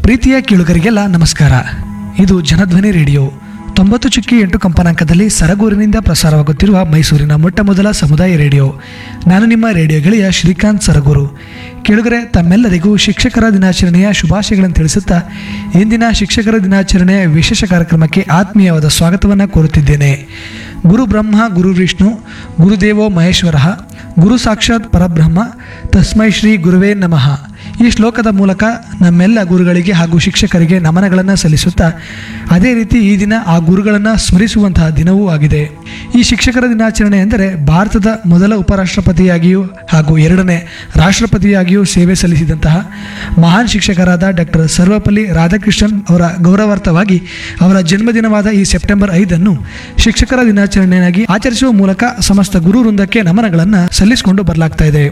ಪ್ರೀತಿಯ ಕೇಳುಗರಿಗೆಲ್ಲ ನಮಸ್ಕಾರ ಇದು ಜನಧ್ವನಿ ರೇಡಿಯೋ ತೊಂಬತ್ತು ಚುಕ್ಕಿ ಎಂಟು ಕಂಪನಾಂಕದಲ್ಲಿ ಸರಗೂರಿನಿಂದ ಪ್ರಸಾರವಾಗುತ್ತಿರುವ ಮೈಸೂರಿನ ಮೊಟ್ಟ ಮೊದಲ ಸಮುದಾಯ ರೇಡಿಯೋ ನಾನು ನಿಮ್ಮ ರೇಡಿಯೋ ಗೆಳೆಯ ಶ್ರೀಕಾಂತ್ ಸರಗೂರು ಕೇಳುಗರೆ ತಮ್ಮೆಲ್ಲರಿಗೂ ಶಿಕ್ಷಕರ ದಿನಾಚರಣೆಯ ಶುಭಾಶಯಗಳನ್ನು ತಿಳಿಸುತ್ತಾ ಇಂದಿನ ಶಿಕ್ಷಕರ ದಿನಾಚರಣೆಯ ವಿಶೇಷ ಕಾರ್ಯಕ್ರಮಕ್ಕೆ ಆತ್ಮೀಯವಾದ ಸ್ವಾಗತವನ್ನು ಕೋರುತ್ತಿದ್ದೇನೆ ಗುರು ಬ್ರಹ್ಮ ಗುರು ವಿಷ್ಣು ಗುರುದೇವೋ ಮಹೇಶ್ವರ ಗುರು ಸಾಕ್ಷಾತ್ ಪರಬ್ರಹ್ಮ ತಸ್ಮೈ ಶ್ರೀ ಗುರುವೇ ನಮಃ ಈ ಶ್ಲೋಕದ ಮೂಲಕ ನಮ್ಮೆಲ್ಲ ಗುರುಗಳಿಗೆ ಹಾಗೂ ಶಿಕ್ಷಕರಿಗೆ ನಮನಗಳನ್ನು ಸಲ್ಲಿಸುತ್ತಾ ಅದೇ ರೀತಿ ಈ ದಿನ ಆ ಗುರುಗಳನ್ನು ಸ್ಮರಿಸುವಂತಹ ದಿನವೂ ಆಗಿದೆ ಈ ಶಿಕ್ಷಕರ ದಿನಾಚರಣೆ ಎಂದರೆ ಭಾರತದ ಮೊದಲ ಉಪರಾಷ್ಟ್ರಪತಿಯಾಗಿಯೂ ಹಾಗೂ ಎರಡನೇ ರಾಷ್ಟ್ರಪತಿಯಾಗಿಯೂ ಸೇವೆ ಸಲ್ಲಿಸಿದಂತಹ ಮಹಾನ್ ಶಿಕ್ಷಕರಾದ ಡಾಕ್ಟರ್ ಸರ್ವಪಲ್ಲಿ ರಾಧಾಕೃಷ್ಣನ್ ಅವರ ಗೌರವಾರ್ಥವಾಗಿ ಅವರ ಜನ್ಮದಿನವಾದ ಈ ಸೆಪ್ಟೆಂಬರ್ ಐದನ್ನು ಶಿಕ್ಷಕರ ದಿನಾಚರಣೆಯಾಗಿ ಆಚರಿಸುವ ಮೂಲಕ ಸಮಸ್ತ ಗುರು ವೃಂದಕ್ಕೆ ನಮನಗಳನ್ನು ಸಲ್ಲಿಸಿಕೊಂಡು ಬರಲಾಗ್ತಾ ಇದೆ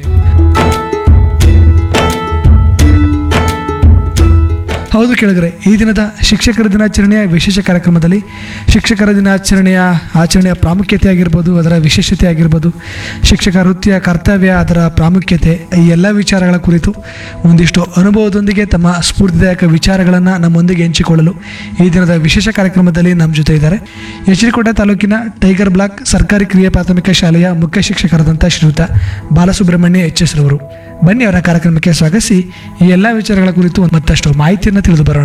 ಹೌದು ಕೇಳಿದ್ರೆ ಈ ದಿನದ ಶಿಕ್ಷಕರ ದಿನಾಚರಣೆಯ ವಿಶೇಷ ಕಾರ್ಯಕ್ರಮದಲ್ಲಿ ಶಿಕ್ಷಕರ ದಿನಾಚರಣೆಯ ಆಚರಣೆಯ ಪ್ರಾಮುಖ್ಯತೆ ಆಗಿರ್ಬೋದು ಅದರ ವಿಶೇಷತೆ ಆಗಿರ್ಬೋದು ಶಿಕ್ಷಕ ವೃತ್ತಿಯ ಕರ್ತವ್ಯ ಅದರ ಪ್ರಾಮುಖ್ಯತೆ ಈ ಎಲ್ಲ ವಿಚಾರಗಳ ಕುರಿತು ಒಂದಿಷ್ಟು ಅನುಭವದೊಂದಿಗೆ ತಮ್ಮ ಸ್ಫೂರ್ತಿದಾಯಕ ವಿಚಾರಗಳನ್ನು ನಮ್ಮೊಂದಿಗೆ ಹಂಚಿಕೊಳ್ಳಲು ಈ ದಿನದ ವಿಶೇಷ ಕಾರ್ಯಕ್ರಮದಲ್ಲಿ ನಮ್ಮ ಜೊತೆ ಇದ್ದಾರೆ ಎಚರಿಕೋಟೆ ತಾಲೂಕಿನ ಟೈಗರ್ ಬ್ಲಾಕ್ ಸರ್ಕಾರಿ ಕಿರಿಯ ಪ್ರಾಥಮಿಕ ಶಾಲೆಯ ಮುಖ್ಯ ಶಿಕ್ಷಕರಾದಂಥ ಶ್ರೀಯುತ ಬಾಲಸುಬ್ರಹ್ಮಣ್ಯ ಎಚ್ ಎಸ್ ರವರು ಬನ್ನಿ ಅವರ ಕಾರ್ಯಕ್ರಮಕ್ಕೆ ಸ್ವಾಗತಿಸಿ ಈ ಎಲ್ಲ ವಿಚಾರಗಳ ಕುರಿತು ಮತ್ತಷ್ಟು ಮಾಹಿತಿಯನ್ನು ತಿಳಿದು ಬರೋಣ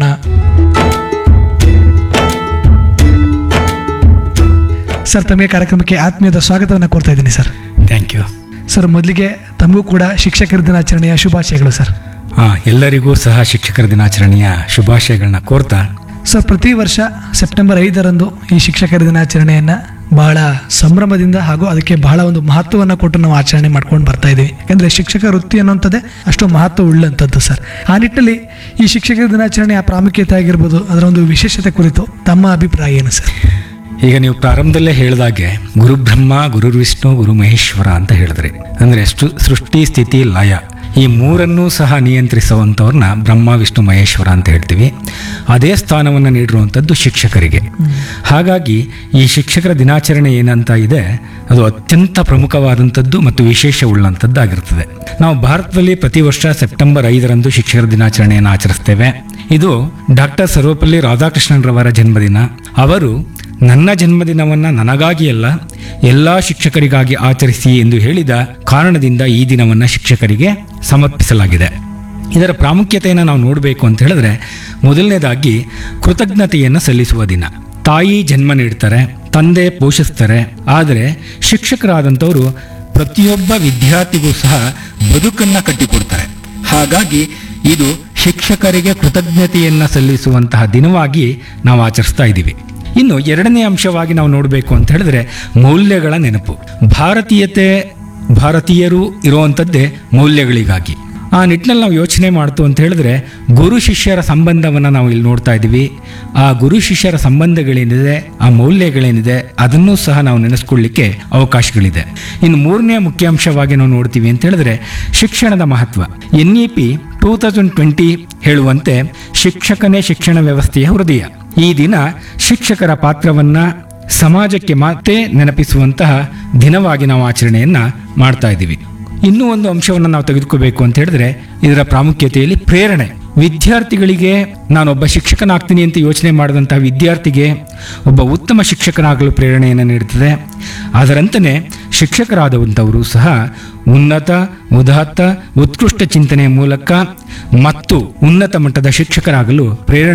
ಸರ್ ತಮಗೆ ಕಾರ್ಯಕ್ರಮಕ್ಕೆ ಆತ್ಮೀಯದ ಸ್ವಾಗತವನ್ನು ಕೋರ್ತಾ ಇದ್ದೀನಿ ಸರ್ ಥ್ಯಾಂಕ್ ಯು ಸರ್ ಮೊದಲಿಗೆ ತಮಗೂ ಕೂಡ ಶಿಕ್ಷಕರ ದಿನಾಚರಣೆಯ ಶುಭಾಶಯಗಳು ಸರ್ ಹಾಂ ಎಲ್ಲರಿಗೂ ಸಹ ಶಿಕ್ಷಕರ ದಿನಾಚರಣೆಯ ಶುಭಾಶಯಗಳನ್ನ ಕೋರ್ತಾ ಸರ್ ಪ್ರತಿ ವರ್ಷ ಸೆಪ್ಟೆಂಬರ್ ಐದರಂದು ಈ ಶಿಕ್ಷಕರ ದಿನಾಚರಣೆಯನ್ನು ಬಹಳ ಸಂಭ್ರಮದಿಂದ ಹಾಗೂ ಅದಕ್ಕೆ ಬಹಳ ಒಂದು ಮಹತ್ವವನ್ನು ಕೊಟ್ಟು ನಾವು ಆಚರಣೆ ಮಾಡ್ಕೊಂಡು ಬರ್ತಾ ಇದ್ದೀವಿ ಯಾಕಂದರೆ ಶಿಕ್ಷಕ ವೃತ್ತಿ ಅನ್ನುವಂಥದ್ದೇ ಅಷ್ಟು ಮಹತ್ವ ಉಳ್ಳಂಥದ್ದು ಸರ್ ಆ ನಿಟ್ಟಲ್ಲಿ ಈ ಶಿಕ್ಷಕರ ದಿನಾಚರಣೆಯ ಪ್ರಾಮುಖ್ಯತೆ ಆಗಿರ್ಬೋದು ಅದರ ಒಂದು ವಿಶೇಷತೆ ಕುರಿತು ತಮ್ಮ ಅಭಿಪ್ರಾಯ ಏನು ಸರ್ ಈಗ ನೀವು ಪ್ರಾರಂಭದಲ್ಲೇ ಹೇಳಿದಾಗೆ ಗುರು ಬ್ರಹ್ಮ ಗುರು ವಿಷ್ಣು ಗುರು ಮಹೇಶ್ವರ ಅಂತ ಹೇಳಿದ್ರಿ ಅಂದರೆ ಸೃ- ಸೃಷ್ಟಿ ಸ್ಥಿತಿ ಲಯ ಈ ಮೂರನ್ನೂ ಸಹ ನಿಯಂತ್ರಿಸುವಂಥವ್ರನ್ನ ಬ್ರಹ್ಮ ವಿಷ್ಣು ಮಹೇಶ್ವರ ಅಂತ ಹೇಳ್ತೀವಿ ಅದೇ ಸ್ಥಾನವನ್ನು ನೀಡಿರುವಂಥದ್ದು ಶಿಕ್ಷಕರಿಗೆ ಹಾಗಾಗಿ ಈ ಶಿಕ್ಷಕರ ದಿನಾಚರಣೆ ಏನಂತ ಇದೆ ಅದು ಅತ್ಯಂತ ಪ್ರಮುಖವಾದಂಥದ್ದು ಮತ್ತು ವಿಶೇಷ ಉಳ್ಳಂಥದ್ದಾಗಿರ್ತದೆ ನಾವು ಭಾರತದಲ್ಲಿ ಪ್ರತಿ ವರ್ಷ ಸೆಪ್ಟೆಂಬರ್ ಐದರಂದು ಶಿಕ್ಷಕರ ದಿನಾಚರಣೆಯನ್ನು ಆಚರಿಸ್ತೇವೆ ಇದು ಡಾಕ್ಟರ್ ಸರ್ವಪಲ್ಲಿ ರಾಧಾಕೃಷ್ಣನ್ರವರ ಜನ್ಮದಿನ ಅವರು ನನ್ನ ಜನ್ಮದಿನವನ್ನು ನನಗಾಗಿ ಅಲ್ಲ ಎಲ್ಲ ಶಿಕ್ಷಕರಿಗಾಗಿ ಆಚರಿಸಿ ಎಂದು ಹೇಳಿದ ಕಾರಣದಿಂದ ಈ ದಿನವನ್ನು ಶಿಕ್ಷಕರಿಗೆ ಸಮರ್ಪಿಸಲಾಗಿದೆ ಇದರ ಪ್ರಾಮುಖ್ಯತೆಯನ್ನು ನಾವು ನೋಡಬೇಕು ಅಂತ ಹೇಳಿದ್ರೆ ಮೊದಲನೇದಾಗಿ ಕೃತಜ್ಞತೆಯನ್ನು ಸಲ್ಲಿಸುವ ದಿನ ತಾಯಿ ಜನ್ಮ ನೀಡ್ತಾರೆ ತಂದೆ ಪೋಷಿಸ್ತಾರೆ ಆದರೆ ಶಿಕ್ಷಕರಾದಂಥವರು ಪ್ರತಿಯೊಬ್ಬ ವಿದ್ಯಾರ್ಥಿಗೂ ಸಹ ಬದುಕನ್ನು ಕಟ್ಟಿಕೊಡ್ತಾರೆ ಹಾಗಾಗಿ ಇದು ಶಿಕ್ಷಕರಿಗೆ ಕೃತಜ್ಞತೆಯನ್ನು ಸಲ್ಲಿಸುವಂತಹ ದಿನವಾಗಿ ನಾವು ಆಚರಿಸ್ತಾ ಇದ್ದೀವಿ ಇನ್ನು ಎರಡನೇ ಅಂಶವಾಗಿ ನಾವು ನೋಡಬೇಕು ಅಂತ ಹೇಳಿದ್ರೆ ಮೌಲ್ಯಗಳ ನೆನಪು ಭಾರತೀಯತೆ ಭಾರತೀಯರು ಇರುವಂಥದ್ದೇ ಮೌಲ್ಯಗಳಿಗಾಗಿ ಆ ನಿಟ್ಟಿನಲ್ಲಿ ನಾವು ಯೋಚನೆ ಮಾಡ್ತು ಅಂತ ಹೇಳಿದ್ರೆ ಗುರು ಶಿಷ್ಯರ ಸಂಬಂಧವನ್ನು ನಾವು ಇಲ್ಲಿ ನೋಡ್ತಾ ಇದ್ದೀವಿ ಆ ಗುರು ಶಿಷ್ಯರ ಸಂಬಂಧಗಳೇನಿದೆ ಆ ಮೌಲ್ಯಗಳೇನಿದೆ ಅದನ್ನೂ ಸಹ ನಾವು ನೆನೆಸ್ಕೊಳ್ಳಿಕ್ಕೆ ಅವಕಾಶಗಳಿದೆ ಇನ್ನು ಮೂರನೇ ಮುಖ್ಯ ಅಂಶವಾಗಿ ನಾವು ನೋಡ್ತೀವಿ ಅಂತ ಹೇಳಿದ್ರೆ ಶಿಕ್ಷಣದ ಮಹತ್ವ N E P two thousand twenty ಹೇಳುವಂತೆ ಶಿಕ್ಷಕನೇ ಶಿಕ್ಷಣ ವ್ಯವಸ್ಥೆಯ ಹೃದಯ ಈ ದಿನ ಶಿಕ್ಷಕರ ಪಾತ್ರವನ್ನ ಸಮಾಜಕ್ಕೆ ಮತ್ತೆ ನೆನಪಿಸುವಂತಹ ದಿನವಾಗಿ ನಾವು ಆಚರಣೆಯನ್ನ ಮಾಡ್ತಾ ಇದ್ದೀವಿ ಇನ್ನೂ ಒಂದು ಅಂಶವನ್ನು ನಾವು ತೆಗೆದುಕೋಬೇಕು ಅಂತ ಹೇಳಿದ್ರೆ ಇದರ ಪ್ರಾಮುಖ್ಯತೆಯಲ್ಲಿ ಪ್ರೇರಣೆ ವಿದ್ಯಾರ್ಥಿಗಳಿಗೆ ನಾನೊಬ್ಬ ಶಿಕ್ಷಕನಾಗ್ತೀನಿ ಅಂತ ಯೋಚನೆ ಮಾಡಿದಂತಹ ವಿದ್ಯಾರ್ಥಿಗೆ ಒಬ್ಬ ಉತ್ತಮ ಶಿಕ್ಷಕನಾಗಲು ಪ್ರೇರಣೆಯನ್ನು ನೀಡುತ್ತದೆ ಅದರಂತೆಯೇ ಶಿಕ್ಷಕರಾದಂಥವರು ಸಹ ಉನ್ನತ ಉದಾತ್ತ ಉತ್ಕೃಷ್ಟ ಚಿಂತನೆಯ ಮೂಲಕ ಮತ್ತು ಉನ್ನತ ಮಟ್ಟದ ಶಿಕ್ಷಕರಾಗಲು ಪ್ರೇರಣೆ